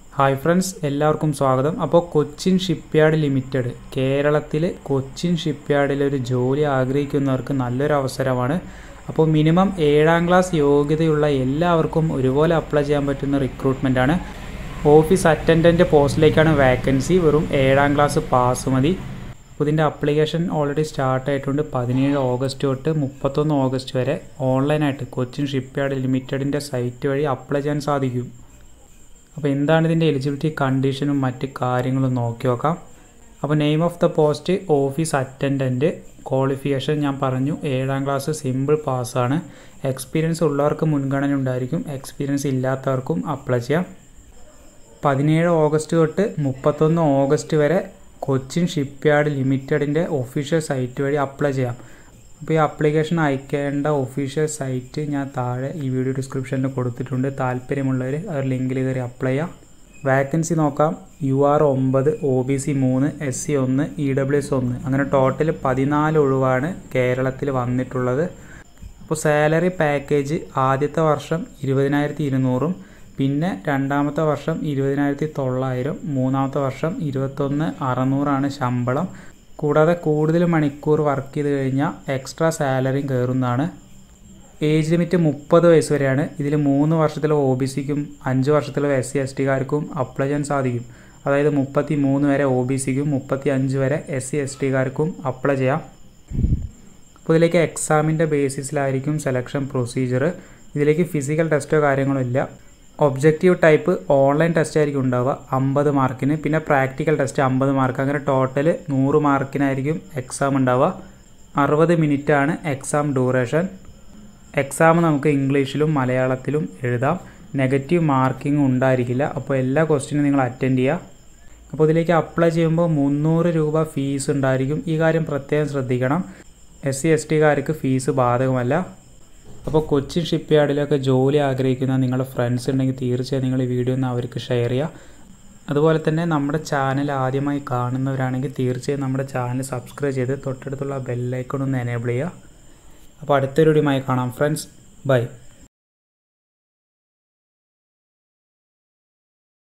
hi friends എല്ലാവർക്കും സ്വാഗതം അപ്പോൾ കൊച്ചിൻ ഷിപ്പ്യാർഡ് ലിമിറ്റഡ് കേരളത്തിൽ കൊച്ചിൻ ഷിപ്പ്യാർഡിൽ ഒരു ജോലി ആഗ്രഹിക്കുന്നവർക്ക് നല്ലൊരു അവസരമാണ് അപ്പോൾ മിനിമം ഏഴാം ക്ലാസ് യോഗ്യതയുള്ള എല്ലാവർക്കും ഒരുപോലെ അപ്ലൈ ചെയ്യാൻ പറ്റുന്ന റിക്രൂട്ട്മെൻ്റ് ആണ് ഓഫീസ് അറ്റൻഡൻറ്റ് പോസ്റ്റിലേക്കാണ് വാക്കൻസി വെറും ഏഴാം ക്ലാസ് പാസ് മതി അപ്പോൾ ഇതിൻ്റെ അപ്ലിക്കേഷൻ ഓൾറെഡി സ്റ്റാർട്ട് ആയിട്ടുണ്ട് പതിനേഴ് ഓഗസ്റ്റ് തൊട്ട് മുപ്പത്തൊന്ന് ഓഗസ്റ്റ് വരെ ഓൺലൈനായിട്ട് കൊച്ചിൻ ഷിപ്പ്യാർഡ് ലിമിറ്റഡിൻ്റെ സൈറ്റ് വഴി അപ്ലൈ ചെയ്യാൻ സാധിക്കും അപ്പോൾ എന്താണ് ഇതിൻ്റെ എലിജിബിലിറ്റി കണ്ടീഷനും മറ്റ് കാര്യങ്ങളും നോക്കി നോക്കാം അപ്പോൾ name of the post office attendant qualification ഞാൻ പറഞ്ഞു ഏഴാം ക്ലാസ് സിമ്പിൾ പാസ്സാണ് എക്സ്പീരിയൻസ് ഉള്ളവർക്ക് മുൻഗണന ഉണ്ടായിരിക്കും എക്സ്പീരിയൻസ് ഇല്ലാത്തവർക്കും അപ്ലൈ ചെയ്യാം പതിനേഴ് ഓഗസ്റ്റ് തൊട്ട് മുപ്പത്തൊന്ന് ഓഗസ്റ്റ് വരെ കൊച്ചിൻ ഷിപ്പ്യാർഡ് ലിമിറ്റഡിൻ്റെ ഒഫീഷ്യൽ സൈറ്റ് വഴി അപ്ലൈ ചെയ്യാം അപ്പോൾ ഈ ആപ്ലിക്കേഷൻ അയക്കേണ്ട ഒഫീഷ്യൽ സൈറ്റ് ഞാൻ താഴെ ഈ വീഡിയോ ഡിസ്ക്രിപ്ഷനിൽ കൊടുത്തിട്ടുണ്ട് താല്പര്യമുള്ളവർ ആ ലിങ്കിൽ കയറി അപ്ലൈ ചെയ്യാം വാക്കൻസി നോക്കാം യു ആർ ഒമ്പത് ഒ ബി സി മൂന്ന് എസ് സി ഒന്ന് ഇ ഡബ്ല്യു എസ് ഒന്ന് അങ്ങനെ ടോട്ടൽ പതിനാല് ഒഴിവാണ് കേരളത്തിൽ വന്നിട്ടുള്ളത് അപ്പോൾ സാലറി പാക്കേജ് ആദ്യത്തെ വർഷം ഇരുപതിനായിരത്തി ഇരുന്നൂറും പിന്നെ രണ്ടാമത്തെ വർഷം ഇരുപതിനായിരത്തി തൊള്ളായിരം മൂന്നാമത്തെ വർഷം ഇരുപത്തൊന്ന് അറുന്നൂറാണ് ശമ്പളം കൂടാതെ കൂടുതൽ മണിക്കൂർ വർക്ക് ചെയ്ത് കഴിഞ്ഞാൽ എക്സ്ട്രാ സാലറിയും കയറുന്നതാണ് ഏജ് ലിമിറ്റ് മുപ്പത് വയസ്സ് വരെയാണ് ഇതിൽ മൂന്ന് വർഷത്തിലെ ഒ ബി സിക്കും അഞ്ച് വർഷത്തിലെ എസ് സി എസ് ടിക്കാർക്കും അപ്ലൈ ചെയ്യാൻ സാധിക്കും അതായത് മുപ്പത്തി മൂന്ന് വരെ ഒ ബി സിക്കും മുപ്പത്തി അഞ്ച് വരെ എസ് സി എസ് ടിക്കാർക്കും അപ്ലൈ ചെയ്യാം അപ്പോൾ ഇതിലേക്ക് എക്സാമിൻ്റെ ബേസിസിലായിരിക്കും സെലക്ഷൻ പ്രൊസീജിയർ ഇതിലേക്ക് ഫിസിക്കൽ ടെസ്റ്റോ കാര്യങ്ങളോ ഇല്ല ഒബ്ജക്റ്റീവ് ടൈപ്പ് ഓൺലൈൻ ടെസ്റ്റ് ആയിരിക്കും ഉണ്ടാവുക അമ്പത് മാർക്കിന് പിന്നെ പ്രാക്ടിക്കൽ ടെസ്റ്റ് അമ്പത് മാർക്ക് അങ്ങനെ ടോട്ടൽ നൂറ് മാർക്കിനായിരിക്കും എക്സാം ഉണ്ടാവുക അറുപത് ആണ് എക്സാം ഡ്യൂറേഷൻ എക്സാം നമുക്ക് ഇംഗ്ലീഷിലും മലയാളത്തിലും എഴുതാം നെഗറ്റീവ് മാർക്കിംഗ് ഉണ്ടായിരിക്കില്ല അപ്പോൾ എല്ലാ ക്വസ്റ്റിനും നിങ്ങൾ അറ്റൻഡ് ചെയ്യുക അപ്പോൾ ഇതിലേക്ക് അപ്ലൈ ചെയ്യുമ്പോൾ മുന്നൂറ് രൂപ ഫീസ് ഉണ്ടായിരിക്കും ഈ കാര്യം പ്രത്യേകം ശ്രദ്ധിക്കണം എസ് സി എസ് ടിക്കാർക്ക് ഫീസ് ബാധകമല്ല അപ്പോൾ കൊച്ചിൻ ഷിപ്പ്യാർഡിലൊക്കെ ജോലി ആഗ്രഹിക്കുന്ന നിങ്ങളുടെ ഫ്രണ്ട്സ് ഉണ്ടെങ്കിൽ തീർച്ചയായും നിങ്ങൾ ഈ വീഡിയോ ഒന്ന് അവർക്ക് ഷെയർ ചെയ്യുക അതുപോലെ തന്നെ നമ്മുടെ ചാനൽ ആദ്യമായി കാണുന്നവരാണെങ്കിൽ തീർച്ചയായും നമ്മുടെ ചാനൽ സബ്സ്ക്രൈബ് ചെയ്ത് തൊട്ടടുത്തുള്ള ബെല്ലൈക്കൺ ഒന്ന് എനേബിൾ ചെയ്യുക അപ്പോൾ അടുത്തൊരു വീഡിയോയുമായി കാണാം ഫ്രണ്ട്സ് ബൈ